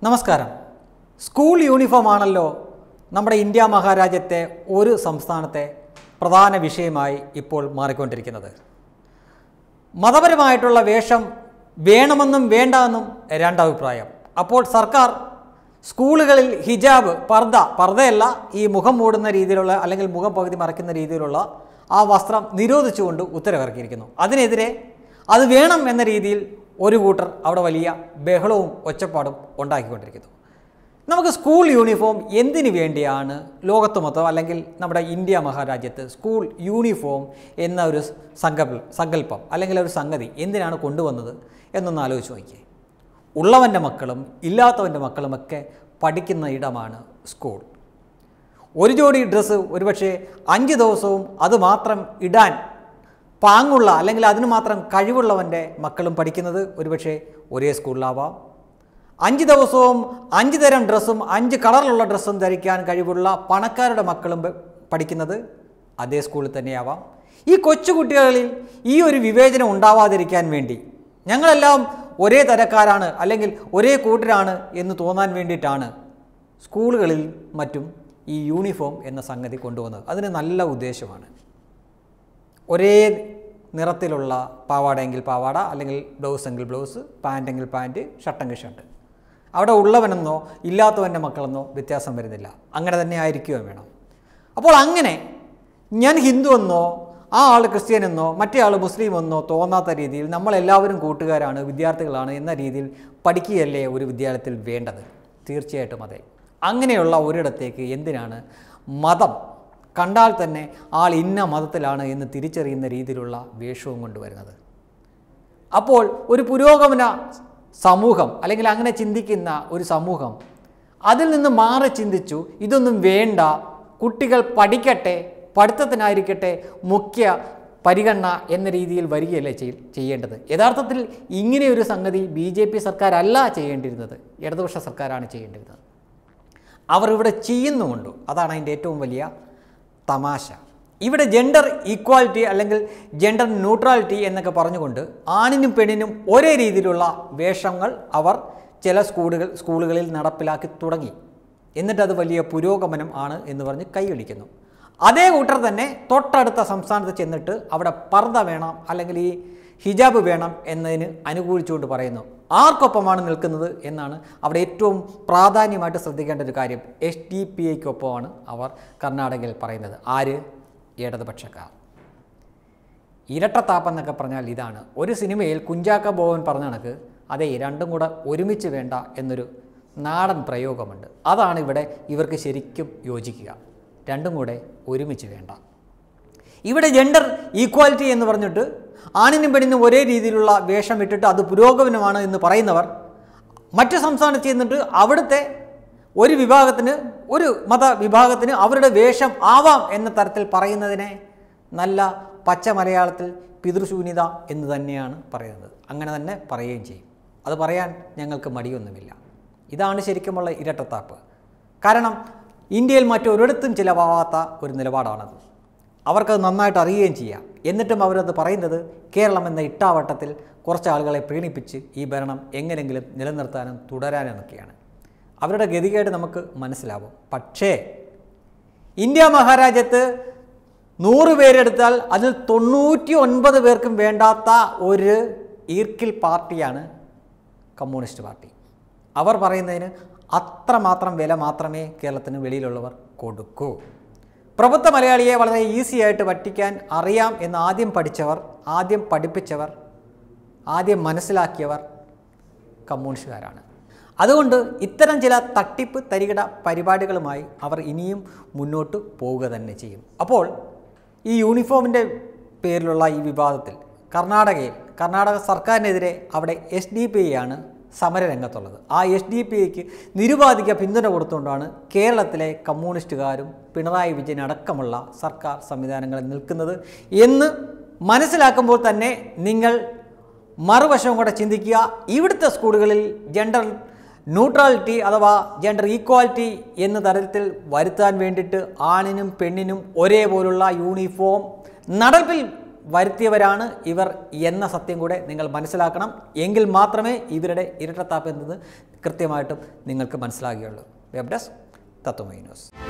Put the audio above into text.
നമസ്കാരം school uniform ആണല്ലോ നമ്മുടെ ഇന്ത്യ മഹാരാജ്യത്തെ ഒരു സംസ്ഥാനത്തെ പ്രധാന വിഷയമായി ഇപ്പോൾ മാറിക്കൊണ്ടിരിക്കുന്നത് മതപരമായിട്ടുള്ള വേഷം വേണമെന്നും വേണ്ട എന്നും രണ്ടഭിപ്രായം അപ്പോൾ സർക്കാർ സ്കൂളുകളിൽ ഹിജാബ് പർദ്ദ പർദ്ദയല്ല ഈ മുഖം മൂടുന്ന രീതിയിലുള്ള അല്ലെങ്കിൽ മുഖം പകുതി മറയ്ക്കുന്ന രീതിയിലുള്ള ആ വസ്ത്രം നിരോധിച്ചുകൊണ്ട് ഉത്തരവിറക്കിയിരിക്കുന്നു അതിനെതിരെ അത് വേണം എന്ന രീതിയിൽ ഒരു കൂട്ടർ അവിടെ വലിയ ബഹളവും ഒച്ചപ്പാടും ഉണ്ടാക്കിക്കൊണ്ടിരിക്കുന്നു നമുക്ക് സ്കൂൾ യൂണിഫോം എന്തിനു വേണ്ടിയാണ് ലോകത്ത് മൊത്തം അല്ലെങ്കിൽ നമ്മുടെ ഇന്ത്യ മഹാരാജ്യത്ത് സ്കൂൾ യൂണിഫോം എന്ന ഒരു സങ്കല്പ സങ്കല്പം അല്ലെങ്കിൽ ഒരു സംഗതി എന്തിനാണ് കൊണ്ടുവന്നത് എന്നൊന്ന് ആലോചിച്ച് നോക്കിയേ ഉള്ളവൻ്റെ മക്കളും ഇല്ലാത്തവൻ്റെ മക്കളുമൊക്കെ പഠിക്കുന്ന ഇടമാണ് സ്കൂൾ ഒരു ജോഡി ഡ്രസ്സ് ഒരുപക്ഷെ അഞ്ച് ദിവസവും അത് മാത്രം ഇടാൻ പാങ്ങുള്ള അല്ലെങ്കിൽ അതിന് മാത്രം കഴിവുള്ളവൻ്റെ മക്കളും പഠിക്കുന്നത് ഒരുപക്ഷെ ഒരേ സ്കൂളിലാവാം അഞ്ച് ദിവസവും അഞ്ച് തരം ഡ്രസ്സും അഞ്ച് കളറിലുള്ള ഡ്രസ്സും ധരിക്കാൻ കഴിവുള്ള പണക്കാരുടെ മക്കളും പ- പഠിക്കുന്നത് അതേ സ്കൂളിൽ തന്നെയാവാം ഈ കൊച്ചുകുട്ടികളിൽ ഈ ഒരു വിവേചനം ഉണ്ടാവാതിരിക്കാൻ വേണ്ടി ഞങ്ങളെല്ലാം ഒരേ തരക്കാരാണ് അല്ലെങ്കിൽ ഒരേ കൂട്ടരാണ് എന്ന് തോന്നാൻ വേണ്ടിയിട്ടാണ് സ്കൂളുകളിൽ മറ്റും ഈ യൂണിഫോം എന്ന സംഗതി കൊണ്ടുവന്നത് അതിന് നല്ല ഉദ്ദേശമാണ് ഒരേ നിറത്തിലുള്ള പാവാടയെങ്കിൽ പാവാട അല്ലെങ്കിൽ ബ്ലൗസ് എങ്കിൽ ബ്ലൗസ് പാൻ്റ് എങ്കിൽ പാൻറ്റ് ഷർട്ടെങ്കിൽ ഷർട്ട് അവിടെ ഉള്ളവനെന്നോ ഇല്ലാത്തവൻ്റെ മക്കളെന്നോ വ്യത്യാസം വരുന്നില്ല അങ്ങനെ തന്നെ ആയിരിക്കുകയും വേണം അപ്പോൾ അങ്ങനെ ഞാൻ ഹിന്ദു എന്നോ ആ ആൾ ക്രിസ്ത്യൻ എന്നോ മറ്റേ ആൾ മുസ്ലിം എന്നോ തോന്നാത്ത രീതിയിൽ നമ്മളെല്ലാവരും കൂട്ടുകാരാണ് വിദ്യാർത്ഥികളാണ് എന്ന രീതിയിൽ പഠിക്കുകയല്ലേ ഒരു വിദ്യാലയത്തിൽ വേണ്ടത് തീർച്ചയായിട്ടും അതെ അങ്ങനെയുള്ള ഒരിടത്തേക്ക് എന്തിനാണ് മതം കണ്ടാൽ തന്നെ ആൾ ഇന്ന മതത്തിലാണ് എന്ന് തിരിച്ചറിയുന്ന രീതിയിലുള്ള വേഷവും കൊണ്ടുവരുന്നത് അപ്പോൾ ഒരു പുരോഗമന സമൂഹം അല്ലെങ്കിൽ അങ്ങനെ ചിന്തിക്കുന്ന ഒരു സമൂഹം അതിൽ നിന്ന് മാറി ചിന്തിച്ചു ഇതൊന്നും വേണ്ട കുട്ടികൾ പഠിക്കട്ടെ പഠിത്തത്തിനായിരിക്കട്ടെ മുഖ്യ പരിഗണന എന്ന രീതിയിൽ വരികയല്ലേ ചെയ്- ചെയ്യേണ്ടത് യഥാർത്ഥത്തിൽ ഇങ്ങനെയൊരു സംഗതി ബി ജെ പി സർക്കാരല്ല ചെയ്യേണ്ടിയിരുന്നത് ഇടതുപക്ഷ സർക്കാരാണ് ചെയ്യേണ്ടിയിരുന്നത് അവർ ഇവിടെ ചെയ്യുന്നുമുണ്ട് അതാണ് അതിൻ്റെ ഏറ്റവും വലിയ തമാശ ഇവിടെ ജെൻഡർ ഈക്വാലിറ്റി അല്ലെങ്കിൽ ജെൻഡർ ന്യൂട്രാലിറ്റി എന്നൊക്കെ പറഞ്ഞുകൊണ്ട് ആണിനും പെണ്ണിനും ഒരേ രീതിയിലുള്ള വേഷങ്ങൾ അവർ ചില സ്കൂളുകൾ സ്കൂളുകളിൽ നടപ്പിലാക്കി തുടങ്ങി എന്നിട്ടത് വലിയ പുരോഗമനം ആണ് എന്ന് പറഞ്ഞ് കൈയടിക്കുന്നു അതേ കൂട്ടർ തന്നെ തൊട്ടടുത്ത സംസ്ഥാനത്ത് ചെന്നിട്ട് അവിടെ പർദ്ദ വേണം അല്ലെങ്കിൽ ഈ ഹിജാബ് വേണം എന്നതിന് അനുകൂലിച്ചുകൊണ്ട് പറയുന്നു ആർക്കൊപ്പമാണ് നിൽക്കുന്നത് എന്നാണ് അവിടെ ഏറ്റവും പ്രാധാന്യമായിട്ട് ശ്രദ്ധിക്കേണ്ട ഒരു കാര്യം എസ് ഡി പി ഐക്കൊപ്പമാണ് അവർ കർണാടകയിൽ പറയുന്നത് ആര് ഇടതുപക്ഷക്കാർ ഇരട്ടത്താപ്പ് എന്നൊക്കെ പറഞ്ഞാൽ ഇതാണ് ഒരു സിനിമയിൽ കുഞ്ചാക്ക ബോവൻ പറഞ്ഞ കണക്ക് അതെ രണ്ടും കൂടെ ഒരുമിച്ച് വേണ്ട എന്നൊരു നാടൻ പ്രയോഗമുണ്ട് അതാണ് ഇവിടെ ഇവർക്ക് ശരിക്കും യോജിക്കുക രണ്ടും കൂടെ ഒരുമിച്ച് വേണ്ട ഇവിടെ ജെൻഡർ ഈക്വാലിറ്റി എന്ന് പറഞ്ഞിട്ട് ആണിനും പെണ്ണിനും ഒരേ രീതിയിലുള്ള വേഷം ഇട്ടിട്ട് അത് പുരോഗമനമാണ് എന്ന് പറയുന്നവർ മറ്റു സംസ്ഥാനത്ത് ചെന്നിട്ട് അവിടുത്തെ ഒരു വിഭാഗത്തിന് ഒരു മത വിഭാഗത്തിന് അവരുടെ വേഷം ആവാം എന്ന തരത്തിൽ പറയുന്നതിനെ നല്ല പച്ച മലയാളത്തിൽ പിതൃശൂന്യത എന്ന് തന്നെയാണ് പറയുന്നത് അങ്ങനെ തന്നെ പറയുകയും ചെയ്യും അത് പറയാൻ ഞങ്ങൾക്ക് മടിയൊന്നുമില്ല ഇതാണ് ശരിക്കുമുള്ള ഇരട്ടത്താപ്പ് കാരണം ഇന്ത്യയിൽ മറ്റൊരിടത്തും ചിലവാവാത്ത ഒരു നിലപാടാണത് അവർക്കത് നന്നായിട്ട് അറിയുകയും ചെയ്യാം എന്നിട്ടും അവരത് പറയുന്നത് കേരളം എന്ന ഇട്ടാവട്ടത്തിൽ കുറച്ച് ആളുകളെ പ്രീണിപ്പിച്ച് ഈ ഭരണം എങ്ങനെങ്കിലും നിലനിർത്താനും തുടരാനുമൊക്കെയാണ് അവരുടെ ഗതികേട് നമുക്ക് മനസ്സിലാവും പക്ഷേ ഇന്ത്യ മഹാരാജ്യത്ത് നൂറ് പേരെടുത്താൽ അതിൽ തൊണ്ണൂറ്റി ഒൻപത് പേർക്കും വേണ്ടാത്ത ഒരു ഈർക്കിൽ പാർട്ടിയാണ് കമ്മ്യൂണിസ്റ്റ് പാർട്ടി അവർ പറയുന്നതിന് അത്രമാത്രം വില മാത്രമേ കേരളത്തിന് വെളിയിലുള്ളവർ കൊടുക്കൂ പ്രബുദ്ധ മലയാളിയെ വളരെ ഈസി ആയിട്ട് പറ്റിക്കാൻ അറിയാം എന്ന് ആദ്യം പഠിച്ചവർ ആദ്യം പഠിപ്പിച്ചവർ ആദ്യം മനസ്സിലാക്കിയവർ കമ്മ്യൂണിസ്റ്റുകാരാണ് അതുകൊണ്ട് ഇത്തരം ചില തട്ടിപ്പ് തരികിട പരിപാടികളുമായി അവർ ഇനിയും മുന്നോട്ട് പോവുക തന്നെ ചെയ്യും അപ്പോൾ ഈ യൂണിഫോമിൻ്റെ പേരിലുള്ള ഈ വിവാദത്തിൽ കർണാടകയിൽ കർണാടക സർക്കാരിനെതിരെ അവിടെ എസ് ഡി പി ആണ് സമരരംഗത്തുള്ളത് ആ എസ് ഡി പി ഐക്ക് നിരുപാധിക പിന്തുണ കൊടുത്തുകൊണ്ടാണ് കേരളത്തിലെ കമ്മ്യൂണിസ്റ്റുകാരും പിണറായി വിജയൻ അടക്കമുള്ള സർക്കാർ സംവിധാനങ്ങളിൽ നിൽക്കുന്നത് എന്ന് മനസ്സിലാക്കുമ്പോൾ തന്നെ നിങ്ങൾ മറുവശവും കൂടെ ചിന്തിക്കുക ഇവിടുത്തെ സ്കൂളുകളിൽ ജെൻഡർ ന്യൂട്രാലിറ്റി അഥവാ ജെൻഡർ ഈക്വാലിറ്റി എന്ന തരത്തിൽ വരുത്താൻ വേണ്ടിയിട്ട് ആണിനും പെണ്ണിനും ഒരേപോലുള്ള യൂണിഫോം നടപ്പിൽ വരുത്തിയവരാണ് ഇവർ എന്ന സത്യം കൂടെ നിങ്ങൾ മനസ്സിലാക്കണം എങ്കിൽ മാത്രമേ ഇവരുടെ ഇരട്ടത്താപ്പ് എന്നത് കൃത്യമായിട്ടും നിങ്ങൾക്ക് മനസ്സിലാകുകയുള്ളൂ വെബ് ഡെസ്ക് തത്വമൈ ന്യൂസ്